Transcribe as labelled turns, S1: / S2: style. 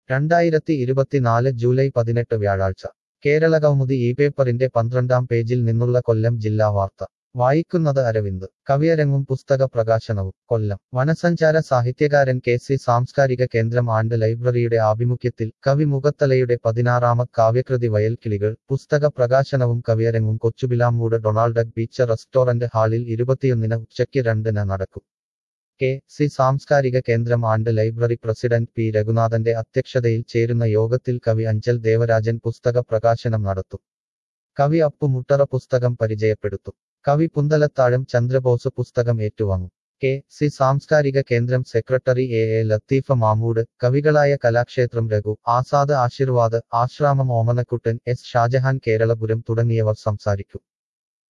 S1: രണ്ടായിരത്തി ഇരുപത്തിനാല് ജൂലൈ പതിനെട്ട് വ്യാഴാഴ്ച കേരള കൗമുദി ഈ പേപ്പറിന്റെ പന്ത്രണ്ടാം പേജിൽ നിന്നുള്ള കൊല്ലം ജില്ലാ വാർത്ത വായിക്കുന്നത് അരവിന്ദ് കവിയരങ്ങും പുസ്തക പ്രകാശനവും കൊല്ലം വനസഞ്ചാര സാഹിത്യകാരൻ കെ സി സാംസ്കാരിക കേന്ദ്രം ആൻഡ് ലൈബ്രറിയുടെ ആഭിമുഖ്യത്തിൽ കവി മുഖത്തലയുടെ പതിനാറാമത് കാവ്യകൃതി വയൽക്കിളികൾ പുസ്തക പ്രകാശനവും കവിയരങ്ങും കൊച്ചുബിലാമൂട് ഡൊണാൾഡ് ബീച്ച് റെസ്റ്റോറന്റ് ഹാളിൽ ഇരുപത്തിയൊന്നിന് ഉച്ചയ്ക്ക് രണ്ടിന് നടക്കും കെ സി സാംസ്കാരിക കേന്ദ്രം ആൻഡ് ലൈബ്രറി പ്രസിഡന്റ് പി രഘുനാഥന്റെ അധ്യക്ഷതയിൽ ചേരുന്ന യോഗത്തിൽ കവി അഞ്ചൽ ദേവരാജൻ പുസ്തക പ്രകാശനം നടത്തും കവി അപ്പു മുട്ടറ പുസ്തകം പരിചയപ്പെടുത്തും കവി പുന്തലത്താഴം ചന്ദ്രബോസ് പുസ്തകം ഏറ്റുവാങ്ങും കെ സി സാംസ്കാരിക കേന്ദ്രം secretary A A Latheefa Mamood കവികളായ കലാക്ഷേത്രം രഘു ആസാദ് ആശീർവാദ് ആശ്രാമം ഓമനക്കുട്ടൻ എസ് ഷാജഹാൻ കേരളപുരം തുടങ്ങിയവർ സംസാരിക്കും